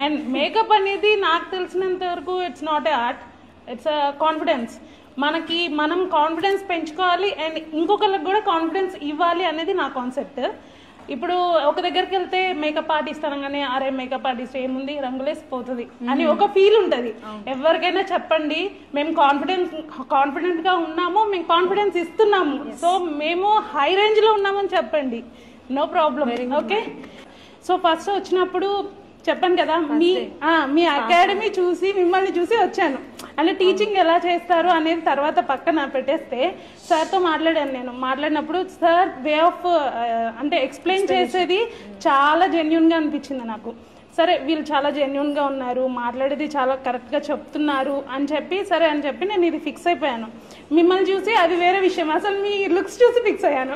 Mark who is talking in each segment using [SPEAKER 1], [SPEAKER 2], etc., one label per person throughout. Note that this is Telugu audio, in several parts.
[SPEAKER 1] అండ్ మేకప్ అనేది నాకు తెలిసినంత వరకు it's not a art it's confidence మనకి మనం కాన్ఫిడెన్స్ పెంచుకోవాలి అండ్ ఇంకొకరికి కూడా కాన్ఫిడెన్స్ ఇవ్వాలి అనేది నా కాన్సెప్ట్ ఇప్పుడు ఒక దగ్గరికి వెళ్తే మేకప్ ఆర్టిస్ట్ అనగానే అరే మేకప్ ఆర్టిస్ట్ ఏముంది రంగులేసి పోతుంది అని ఒక ఫీల్ ఉంటది ఎవరికైనా చెప్పండి మేము కాన్ఫిడెన్స్ కాన్ఫిడెంట్ గా ఉన్నాము మేము కాన్ఫిడెన్స్ ఇస్తున్నాము సో మేము హై రేంజ్ లో ఉన్నామని చెప్పండి no problem okay so first వచ్చినప్పుడు చెప్పాను కదా మీ ఆ, మీ అకాడమీ చూసి మిమ్మల్ని చూసి వచ్చాను అంటే టీచింగ్ ఎలా చేస్తారు అనేది తర్వాత పక్కన పెట్టేస్తే సార్తో మాట్లాడాను నేను మాట్లాడినప్పుడు సార్ వే ఆఫ్ అంటే ఎక్స్ప్లెయిన్ చేసేది చాలా జెన్యున్గా అనిపించింది నాకు సరే వీళ్ళు చాలా జెన్యున్గా ఉన్నారు మాట్లాడేది చాలా కరెక్ట్గా చెప్తున్నారు అని చెప్పి సరే అని చెప్పి నేను ఇది ఫిక్స్ అయిపోయాను మిమ్మల్ని చూసి అది వేరే విషయం అసలు మీ లుక్స్ చూసి ఫిక్స్ అయ్యాను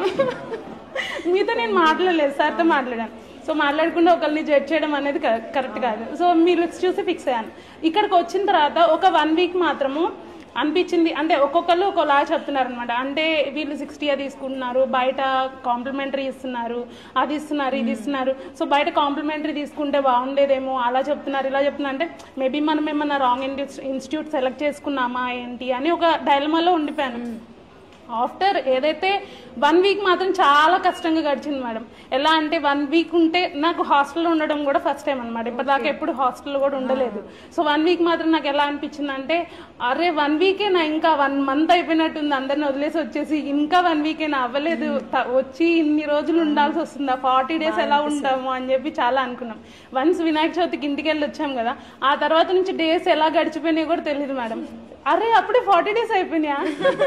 [SPEAKER 1] మీతో నేను మాట్లాడలేదు సార్తో మాట్లాడాను సో మాట్లాడకుండా ఒకరిని జడ్జ్ చేయడం అనేది కరెక్ట్ కాదు సో మీ లుక్స్ చూసి ఫిక్స్ అయ్యాను ఇక్కడికి వచ్చిన తర్వాత ఒక వన్ వీక్ మాత్రము అనిపించింది అంటే ఒక్కొక్కరు ఒకలా చెప్తున్నారు అనమాట అంటే వీళ్ళు సిక్స్టీ తీసుకుంటున్నారు బయట కాంప్లిమెంటరీ ఇస్తున్నారు అది ఇస్తున్నారు ఇది ఇస్తున్నారు సో బయట కాంప్లిమెంటరీ తీసుకుంటే బాగుండేదేమో అలా చెప్తున్నారు ఇలా చెప్తున్నారు అంటే మేబీ మనం ఏమన్నా రాంగ్ ఇన్స్టిట్యూట్ సెలెక్ట్ చేసుకున్నామా ఏంటి అని ఒక డైలమాలో ఉండిపోయాను ఆఫ్టర్ ఏదైతే వన్ వీక్ మాత్రం చాలా కష్టంగా గడిచింది మేడం ఎలా అంటే వన్ వీక్ ఉంటే నాకు హాస్టల్లో ఉండడం కూడా ఫస్ట్ టైం అనమాట ఇప్పటిదాకా ఎప్పుడు హాస్టల్లో కూడా ఉండలేదు సో వన్ వీక్ మాత్రం నాకు ఎలా అనిపించింది అంటే అరే వన్ వీకే నా ఇంకా వన్ మంత్ అయిపోయినట్టుంది అందరిని వదిలేసి వచ్చేసి ఇంకా వన్ వీకే నా అవ్వలేదు త- వచ్చి ఇన్ని రోజులు ఉండాల్సి వస్తుందా ఫార్టీ డేస్ ఎలా ఉంటాము అని చెప్పి చాలా అనుకున్నాం వన్స్ వినాయక చవితికి ఇంటికి వెళ్ళి వచ్చాం కదా ఆ తర్వాత నుంచి డేస్ ఎలా గడిచిపోయినాయో కూడా తెలియదు మేడం అరే అప్పుడే ఫార్టీ డేస్ అయిపోయినాయా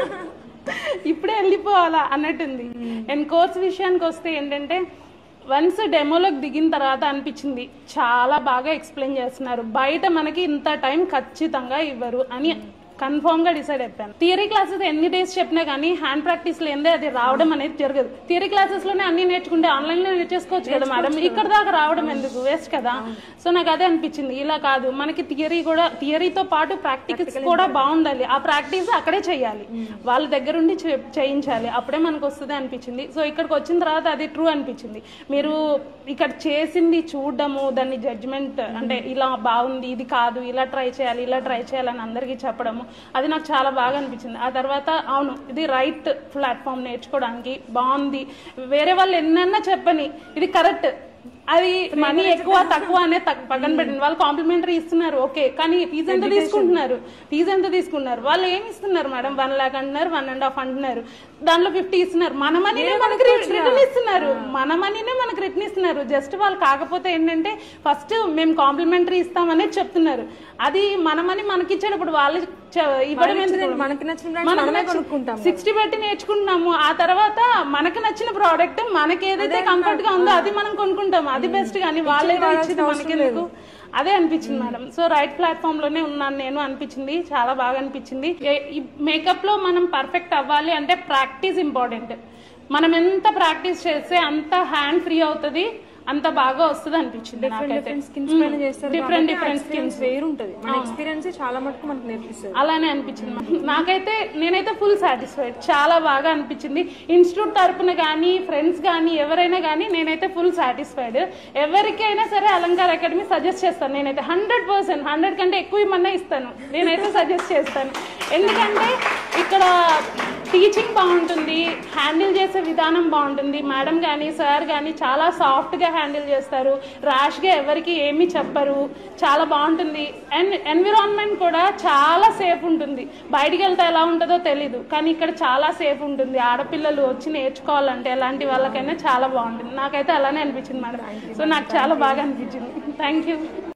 [SPEAKER 1] ఇప్పుడే వెళ్ళిపోవాలా అన్నట్టుంది అండ్ కోర్స్ విషయానికి వస్తే ఏంటంటే వన్స్ డెమోలోకి దిగిన తర్వాత అనిపించింది చాలా బాగా ఎక్స్ప్లెయిన్ చేస్తున్నారు బయట మనకి ఇంత టైం ఖచ్చితంగా ఇవ్వరు అని కన్ఫర్మ్ గా డిసైడ్ అయిపోయాను థియరీ క్లాసెస్ ఎన్ని డేస్ చెప్పినా కానీ హ్యాండ్ ప్రాక్టీస్ లేదే అది రావడం అనేది జరగదు థియరీ క్లాసెస్ లోనే అన్ని నేర్చుకుంటే ఆన్లైన్ లో నేర్చేసుకోవచ్చు కదా మేడం ఇక్కడ దాకా రావడం ఎందుకు వేస్ట్ కదా సో నాకు అదే అనిపించింది ఇలా కాదు మనకి థియరీ కూడా థియరీతో పాటు ప్రాక్టికల్స్ కూడా బాగుండాలి ఆ ప్రాక్టీస్ అక్కడే చేయాలి వాళ్ళ దగ్గరుండి చే- చేయించాలి అప్పుడే మనకు వస్తుంది అనిపించింది సో ఇక్కడికి వచ్చిన తర్వాత అది ట్రూ అనిపించింది మీరు ఇక్కడ చేసింది చూడడము దాన్ని జడ్జ్మెంట్ అంటే ఇలా బాగుంది ఇది కాదు ఇలా ట్రై చేయాలి ఇలా ట్రై చేయాలని అందరికీ చెప్పడము అది నాకు చాలా బాగా అనిపించింది ఆ తర్వాత అవును ఇది రైట్ ప్లాట్ఫామ్ నేర్చుకోవడానికి బాగుంది వేరే వాళ్ళు ఎన్నన్నా చెప్పని ఇది కరెక్ట్ అది మనీ ఎక్కువ తక్కువ అనే తక్- పక్కన పెట్టింది వాళ్ళు కాంప్లిమెంటరీ ఇస్తున్నారు ఓకే కానీ ఫీజు ఎంత తీసుకుంటున్నారు ఫీజు ఎంత తీసుకున్నారు వాళ్ళు ఏమి ఇస్తున్నారు మేడం వన్ లాక్ అంటున్నారు వన్ అండ్ హాఫ్ అంటున్నారు దాంట్లో ఫిఫ్టీ ఇస్తున్నారు మన మనీనే మనకి రిటర్న్ ఇస్తున్నారు మన మనీనే మనకి రిటర్న్ ఇస్తున్నారు జస్ట్ వాళ్ళు కాకపోతే ఏంటంటే ఫస్ట్ మేము కాంప్లిమెంటరీ ఇస్తామనేది చెప్తున్నారు అది మన మనీ మనకి ఇచ్చేటప్పుడు వాళ్ళు చ- ఇవ్వడం ఎందుకు
[SPEAKER 2] మనకి నచ్చిన brands మనమే కొనుక్కుంటాం
[SPEAKER 1] సిక్స్టీ పెట్టి నేర్చుకుంటున్నాము ఆ తర్వాత మనకి నచ్చిన ప్రోడక్ట్ మనకి ఏదైతే కంఫర్ట్ గా ఉందో అది మనం కొనుక్కుంటాము అది బెస్ట్ కానీ వాళ్ళేదో ఇచ్చింది మనకి ఎందుకు అదే అనిపించింది మేడం సో రైట్ ప్లాట్ఫామ్ లోనే ఉన్నాను నేను అనిపించింది చాలా బాగా అనిపించింది మేకప్ లో మనం పర్ఫెక్ట్ అవ్వాలి అంటే ప్రాక్టీస్ ఇంపార్టెంట్ మనం ఎంత ప్రాక్టీస్ చేస్తే అంత హ్యాండ్ ఫ్రీ అవుతుంది అంత బాగా వస్తుంది అనిపించింది నాకైతే
[SPEAKER 2] డిఫరెంట్ స్కిన్స్ పైన చేస్తారు
[SPEAKER 1] డిఫరెంట్ డిఫరెంట్ స్కిన్స్
[SPEAKER 2] వేరు ఉంటది మన ఎక్స్పీరియన్స్ చాలా మటుకు మనకు నేర్పిస్తుంది
[SPEAKER 1] అలానే అనిపించింది నాకు. నాకైతే నేనైతే ఫుల్ సాటిస్ఫైడ్ చాలా బాగా అనిపించింది ఇన్స్టిట్యూట్ తరపున కానీ ఫ్రెండ్స్ కానీ ఎవరైనా కానీ నేనైతే ఫుల్ సాటిస్ఫైడ్ ఎవరికైనా సరే అలంకార్ అకాడమీ సజెస్ట్ చేస్తాను నేనైతే హండ్రెడ్ పర్సెంట్ హండ్రెడ్ కంటే ఎక్కువ ఇమ్మన్నా ఇస్తాను నేనైతే సజెస్ట్ చేస్తాను ఎందుకంటే ఇక్కడ టీచింగ్ బాగుంటుంది హ్యాండిల్ చేసే విధానం బాగుంటుంది మేడం కానీ సార్ కానీ చాలా సాఫ్ట్గా హ్యాండిల్ చేస్తారు ర్యాష్గా ఎవరికి ఏమీ చెప్పరు చాలా బాగుంటుంది అండ్ ఎన్విరాన్మెంట్ కూడా చాలా సేఫ్ ఉంటుంది బయటికి వెళ్తే ఎలా ఉంటుందో తెలీదు కానీ ఇక్కడ చాలా సేఫ్ ఉంటుంది ఆడపిల్లలు వచ్చి నేర్చుకోవాలంటే ఎలాంటి వాళ్ళకైనా చాలా బాగుంటుంది నాకైతే అలానే అనిపించింది మేడం సో నాకు చాలా బాగా అనిపించింది థ్యాంక్ యూ